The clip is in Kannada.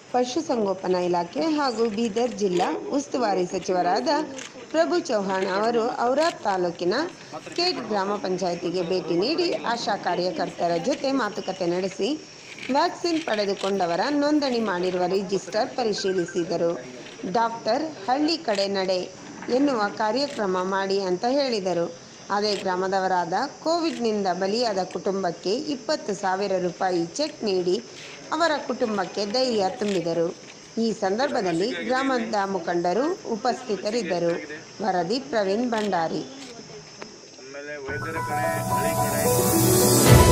ಪಶುಸಂಗೋಪನಾ ಇಲಾಖೆ ಹಾಗೂ ಬೀದರ್ ಜಿಲ್ಲಾ ಉಸ್ತುವಾರಿ ಸಚಿವರಾದ ಪ್ರಭು ಚೌಹಾಣ್ ಅವರು ಔರಾದ್ ತಾಲೂಕಿನ ಕೇಟ್ ಗ್ರಾಮ ಪಂಚಾಯಿತಿಗೆ ಭೇಟಿ ನೀಡಿ ಆಶಾ ಕಾರ್ಯಕರ್ತರ ಜೊತೆ ಮಾತುಕತೆ ನಡೆಸಿ ವ್ಯಾಕ್ಸಿನ್ ಪಡೆದುಕೊಂಡವರ ನೋಂದಣಿ ಮಾಡಿರುವ ರಿಜಿಸ್ಟರ್ ಪರಿಶೀಲಿಸಿದರು ಡಾಕ್ಟರ್ ಹಳ್ಳಿ ಕಡೆ ನಡೆ ಎನ್ನುವ ಕಾರ್ಯಕ್ರಮ ಮಾಡಿ ಅಂತ ಹೇಳಿದರು ಅದೇ ಗ್ರಾಮದವರಾದ ಕೋವಿಡ್ನಿಂದ ಬಲಿಯಾದ ಕುಟುಂಬಕ್ಕೆ ಇಪ್ಪತ್ತು ಸಾವಿರ ರೂಪಾಯಿ ಚೆಕ್ ನೀಡಿ ಅವರ ಕುಟುಂಬಕ್ಕೆ ಧೈರ್ಯ ತುಂಬಿದರು ಈ ಸಂದರ್ಭದಲ್ಲಿ ಗ್ರಾಮದ ಮುಖಂಡರು ಉಪಸ್ಥಿತರಿದ್ದರು ವರದಿ ಪ್ರವೀಣ್ ಭಂಡಾರಿ ಆಮೇಲೆ ವೈದ್ಯರ ಕಡೆ ಹಳ್ಳಿ ಕಡೆ